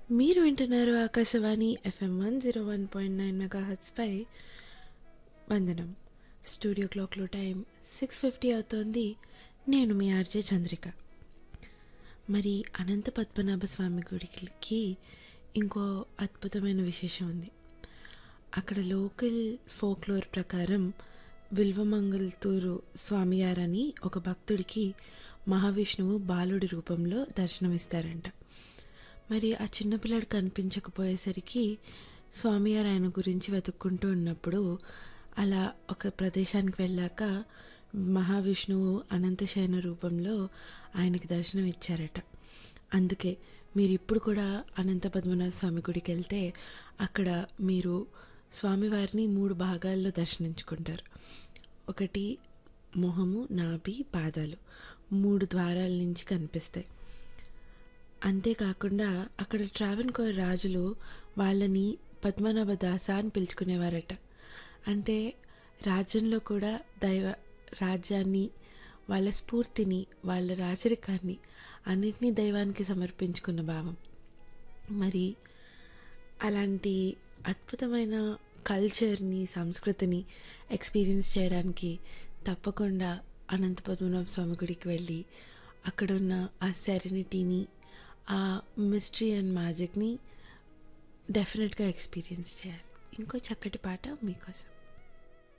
మీరు వింటున్నారు Akashvani FM one zero one point nine mega హెచ్పై వందనం స్టూడియో క్లాక్లో టైం సిక్స్ ఫిఫ్టీ అవుతోంది నేను మీ ఆర్జే చంద్రిక మరి అనంత పద్మనాభ స్వామి గుడికి ఇంకో అద్భుతమైన విశేషం ఉంది అక్కడ లోకల్ ఫోక్లోర్ ప్రకారం విల్వమంగళతూరు స్వామియారని ఒక భక్తుడికి మహావిష్ణువు బాలుడి రూపంలో దర్శనమిస్తారంట మరి ఆ చిన్నపిల్లడు కనిపించకపోయేసరికి స్వామివారు ఆయన గురించి వెతుక్కుంటూ ఉన్నప్పుడు అలా ఒక ప్రదేశానికి వెళ్ళాక మహావిష్ణువు అనంతశయన రూపంలో ఆయనకి దర్శనం ఇచ్చారట అందుకే మీరు ఇప్పుడు కూడా అనంత పద్మనాభ స్వామి గుడికి వెళ్తే అక్కడ మీరు స్వామివారిని మూడు భాగాల్లో దర్శించుకుంటారు ఒకటి మొహము నాభి పాదాలు మూడు ద్వారాల నుంచి కనిపిస్తాయి అంతేకాకుండా అక్కడ ట్రావెన్కోర్ రాజులు వాళ్ళని పద్మనాభ దాస అని పిలుచుకునేవారట అంటే రాజ్యంలో కూడా దైవ రాజ్యాన్ని వాళ్ళ స్ఫూర్తిని వాళ్ళ రాచరికాన్ని అన్నిటినీ దైవానికి సమర్పించుకున్న భావం మరి అలాంటి అద్భుతమైన కల్చర్ని సంస్కృతిని ఎక్స్పీరియన్స్ చేయడానికి తప్పకుండా అనంత పద్మనాభ స్వామి గుడికి వెళ్ళి అక్కడున్న ఆ సెరెనిటీని ఆ మిస్టరీ అండ్ మ్యాజిక్ని డెఫినెట్గా ఎక్స్పీరియన్స్ చేయాలి ఇంకో చక్కటి పాట మీకోసం